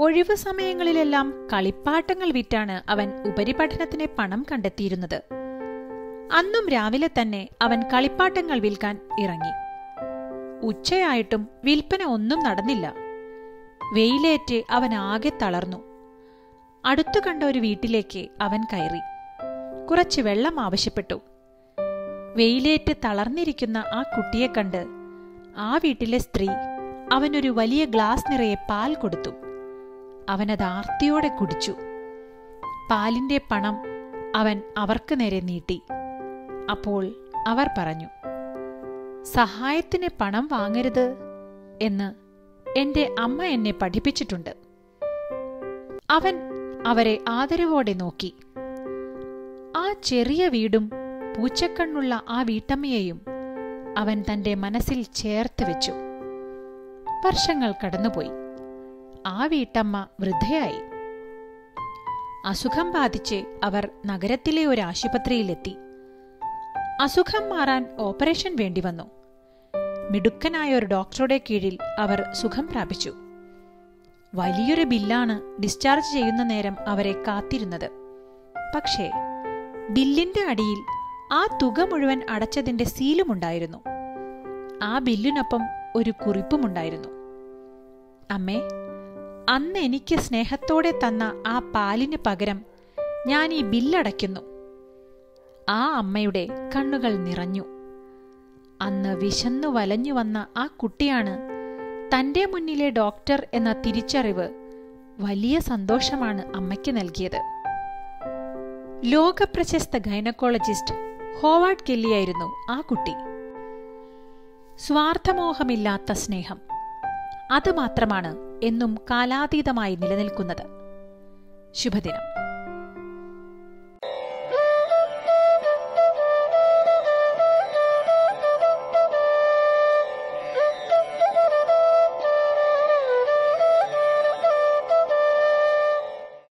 ഒഴിവു സമയങ്ങളിലെല്ലാം കളിപ്പാട്ടങ്ങൾ വിറ്റാണ് അവൻ ഉപരിപഠനത്തിന് പണം കണ്ടെത്തിയിരുന്നത് അന്നും രാവിലെ തന്നെ അവൻ കളിപ്പാട്ടങ്ങൾ വിൽക്കാൻ ഇറങ്ങി ഉച്ചയായിട്ടും വിൽപ്പന ഒന്നും നടന്നില്ല വെയിലേറ്റ് അവൻ ആകെ തളർന്നു അടുത്തു കണ്ട ഒരു വീട്ടിലേക്ക് അവൻ കയറി കുറച്ച് വെള്ളം ആവശ്യപ്പെട്ടു വെയിലേറ്റ് തളർന്നിരിക്കുന്ന ആ കുട്ടിയെ കണ്ട് ആ വീട്ടിലെ സ്ത്രീ അവനൊരു വലിയ ഗ്ലാസ് നിറയെ പാൽ കൊടുത്തു അവനത് ആർത്തിയോടെ കുടിച്ചു പാലിന്റെ പണം അവൻ അവർക്ക് നേരെ നീട്ടി അപ്പോൾ അവർ പറഞ്ഞു സഹായത്തിന് പണം വാങ്ങരുത് എന്ന് എന്റെ അമ്മ എന്നെ പഠിപ്പിച്ചിട്ടുണ്ട് അവൻ അവരെ ആദരവോടെ നോക്കി ആ ചെറിയ വീടും പൂച്ചക്കണ്ണുള്ള ആ വീട്ടമ്മയെയും അവൻ തന്റെ മനസ്സിൽ ചേർത്ത് വെച്ചു വർഷങ്ങൾ കടന്നുപോയി ആ വീട്ടമ്മ വൃദ്ധയായി അസുഖം ബാധിച്ച് അവർ നഗരത്തിലെ ഒരു ആശുപത്രിയിലെത്തി അസുഖം മാറാൻ ഓപ്പറേഷൻ വേണ്ടി വന്നു മിടുക്കനായ ഒരു ഡോക്ടറുടെ കീഴിൽ അവർ സുഖം പ്രാപിച്ചു വലിയൊരു ബില്ലാണ് ഡിസ്ചാർജ് ചെയ്യുന്ന നേരം അവരെ കാത്തിരുന്നത് പക്ഷേ ബില്ലിന്റെ അടിയിൽ ആ തുക മുഴുവൻ അടച്ചതിന്റെ സീലുമുണ്ടായിരുന്നു ആ ബില്ലിനൊപ്പം ഒരു കുറിപ്പുമുണ്ടായിരുന്നു അമ്മേ അന്ന് എനിക്ക് സ്നേഹത്തോടെ തന്ന ആ പാലിന് പകരം ഞാൻ ഈ ബില്ലടയ്ക്കുന്നു ആ അമ്മയുടെ കണ്ണുകൾ നിറഞ്ഞു അന്ന് വിശന്നു വലഞ്ഞു വന്ന ആ കുട്ടിയാണ് തന്റെ മുന്നിലെ ഡോക്ടർ എന്ന തിരിച്ചറിവ് വലിയ സന്തോഷമാണ് അമ്മയ്ക്ക് നൽകിയത് ലോകപ്രശസ്ത ഗൈനക്കോളജിസ്റ്റ് ഹോവാർഡ് കെല്ലിയായിരുന്നു ആ കുട്ടി സ്വാർത്ഥമോഹമില്ലാത്ത സ്നേഹം അത് മാത്രമാണ് എന്നും കാലാതീതമായി നിലനിൽക്കുന്നത് ശുഭദിനം